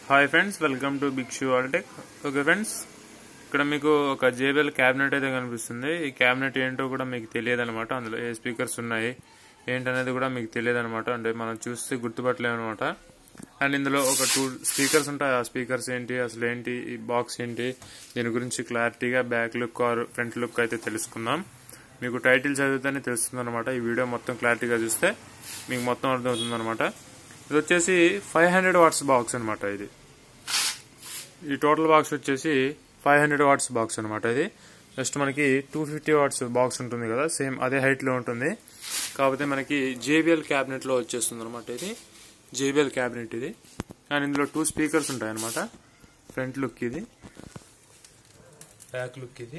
hi friends welcome to big షూ ఆల్టెక్ okay friends ఇక్కడ మీకు ఒక జేబిఎల్ క్యాబినెట్ అయితే కనిపిస్తుంది ఈ క్యాబినెట్ ఏంటో కూడా మీకు తెలియదు అనమాట అందులో ఏ స్పీకర్స్ ఉన్నాయి ఏంటనేది కూడా మీకు తెలియదు అనమాట అంటే మనం చూస్తే గుర్తుపట్టలేము అనమాట అండ్ ఇందులో ఒక టూ స్పీకర్స్ ఉంటాయి ఆ స్పీకర్స్ ఏంటి అసలు ఏంటి ఈ బాక్స్ ఏంటి దీని గురించి క్లారిటీగా back look or front look అయితే తెలుసుకుందాం మీకు టైటిల్ చదివితేనే తెలుస్తుంది అనమాట ఈ వీడియో మొత్తం క్లారిటీగా చూస్తే మీకు మొత్తం అర్థమవుతుంది అనమాట ఇది వచ్చేసి ఫైవ్ హండ్రెడ్ వాట్స్ బాక్స్ అనమాట ఇది ఈ టోటల్ బాక్స్ వచ్చేసి ఫైవ్ హండ్రెడ్ వాట్స్ బాక్స్ అనమాట ఇది జస్ట్ మనకి టూ ఫిఫ్టీ వాట్స్ బాక్స్ ఉంటుంది కదా సేమ్ అదే హైట్ లో ఉంటుంది కాకపోతే మనకి జేబిఎల్ క్యాబినెట్ లో వచ్చేస్తుంది అనమాట ఇది జేబిఎల్ క్యాబినెట్ ఇది అండ్ ఇందులో టూ స్పీకర్స్ ఉంటాయి అనమాట ఫ్రంట్ లుక్ ఇది బ్యాక్ లుక్ ఇది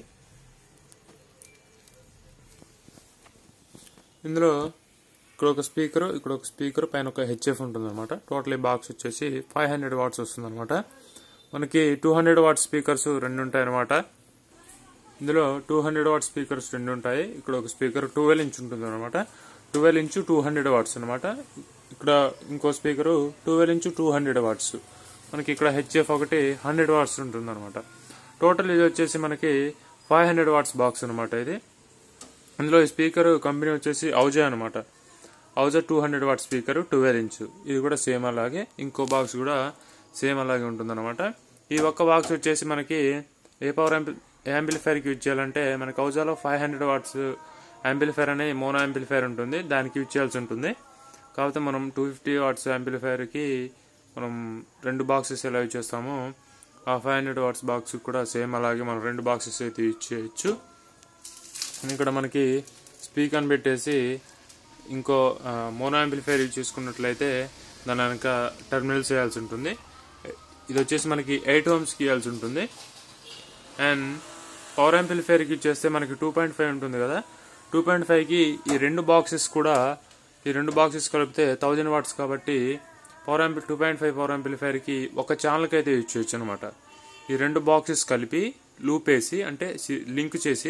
ఇందులో ఇక్కడ ఒక స్పీకర్ ఇక్కడ ఒక స్పీకర్ పైన ఒక హెచ్ఎఫ్ ఉంటుంది అనమాట టోటల్ ఈ బాక్స్ వచ్చేసి ఫైవ్ హండ్రెడ్ వాట్స్ వస్తుంది అనమాట మనకి టూ హండ్రెడ్ వాట్ స్పీకర్స్ రెండు ఉంటాయి అనమాట ఇందులో టూ హండ్రెడ్ వాట్ స్పీకర్స్ రెండు ఉంటాయి ఇక్కడ ఒక స్పీకర్ ట్వెల్వ్ ఇంచ్ ఉంటుంది అనమాట twelve inch two hundred watts అనమాట ఇక్కడ ఇంకో speaker twelve inch two hundred watts మనకి ఇక్కడ హెచ్ఎఫ్ ఒకటి హండ్రెడ్ వాట్స్ ఉంటుంది అనమాట టోటల్ ఇది వచ్చేసి మనకి ఫైవ్ హండ్రెడ్ వాట్స్ బాక్స్ అనమాట ఇది ఇందులో ఈ స్పీకర్ కంపెనీ వచ్చేసి ఔజా అనమాట Ahuja two hundred watt speaker twelve inch ఇది కూడా సేమ్ అలాగే ఇంకో బాక్స్ కూడా సేమ్ అలాగే ఉంటుంది అనమాట ఈ ఒక్క బాక్స్ వచ్చేసి మనకి ఏ పవర్ యాంపిలిఫైర్కి యూజ్ చేయాలంటే మనకి ఔజాలో ఫైవ్ హండ్రెడ్ వాట్స్ యాంపిలిఫైర్ అనే మోనో యాంపిలిఫైర్ ఉంటుంది దానికి యూజ్ చేయాల్సి ఉంటుంది కాకపోతే మనం టూ ఫిఫ్టీ వాట్స్ యాంపిలిఫైర్కి మనం రెండు బాక్సెస్ ఎలా యూజ్ చేస్తామో ఆ ఫైవ్ హండ్రెడ్ వాట్స్ బాక్స్ కూడా సేమ్ అలాగే మనం రెండు బాక్సెస్ అయితే యూజ్ చేయొచ్చు ఇక్కడ మనకి స్పీకర్ పెట్టేసి ఇంకో మోనో యాంప్లిఫైర్ యూజ్ చేసుకున్నట్లయితే దాని వెనక టెర్మినల్స్ వేయాల్సి ఉంటుంది ఇది వచ్చేసి మనకి ఎయిట్ హోమ్స్కి ఇవ్వాల్సి ఉంటుంది అండ్ పవర్ యాంప్లిఫైర్కి ఇచ్చేస్తే మనకి టూ పాయింట్ ఫైవ్ ఉంటుంది కదా టూ పాయింట్ ఫైవ్కి ఈ రెండు బాక్సెస్ కూడా ఈ రెండు బాక్సెస్ కలిపితే థౌజండ్ వాట్స్ కాబట్టి power amp two point five power యాంప్లిఫైర్కి ఒక ఛానల్కి అయితే యూజ్ చేయొచ్చు అనమాట ఈ రెండు బాక్సెస్ కలిపి లూప్ వేసి అంటే లింక్ చేసి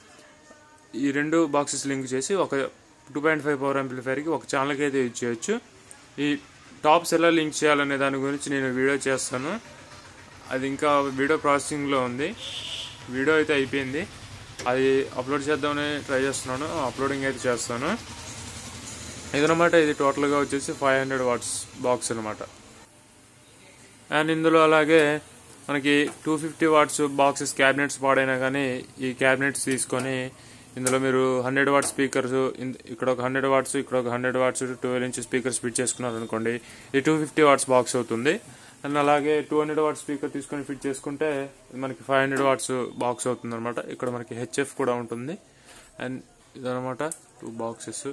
ఈ రెండు బాక్సెస్ లింక్ చేసి ఒక టూ పాయింట్ ఫైవ్ పవర్ యాంప్లిఫైర్కి ఒక ఛానల్కి అయితే యూజ్ చేయొచ్చు ఈ టాప్స్ ఎలా లింక్ చేయాలనే దాని గురించి నేను వీడియో చేస్తాను అది ఇంకా వీడియో ప్రాసెసింగ్లో ఉంది వీడియో అయితే అయిపోయింది అది అప్లోడ్ చేద్దామని ట్రై చేస్తున్నాను అప్లోడింగ్ అయితే చేస్తాను ఇదనమాట ఇది టోటల్గా వచ్చేసి ఫైవ్ హండ్రెడ్ వాట్స్ బాక్స్ అనమాట అండ్ ఇందులో అలాగే మనకి two fifty watts boxes cabinets పాడైనా కానీ ఈ క్యాబినెట్స్ తీసుకొని ఇందులో మీరు హండ్రెడ్ వాట్ స్పీకర్స్ ఇక్కడ ఒక హండ్రెడ్ వాట్స్ ఇక్కడ ఒక hundred watts twelve inch speakers fit చేసుకున్నారు అనుకోండి ఇది టూ ఫిఫ్టీ వాట్స్ బాక్స్ అవుతుంది అండ్ అలాగే టూ హండ్రెడ్ వాట్ స్పీకర్ తీసుకొని ఫిట్ చేసుకుంటే మనకి ఫైవ్ హండ్రెడ్ వాట్స్ బాక్స్ అవుతుంది అనమాట ఇక్కడ మనకి హెచ్ఎఫ్ కూడా ఉంటుంది అండ్ ఇదనమాట టూ బాక్సెస్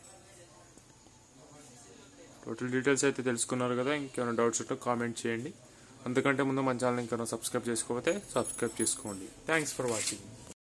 టోటల్ డీటెయిల్స్ అయితే తెలుసుకున్నారు కదా ఇంకేమైనా డౌట్స్ ఉంటే కామెంట్ చేయండి అంతకంటే ముందు మన ఛానల్ ఇంకేమైనా సబ్స్క్రైబ్ చేసుకోకపోతే సబ్స్క్రైబ్ చేసుకోండి థ్యాంక్స్ ఫర్ వాచింగ్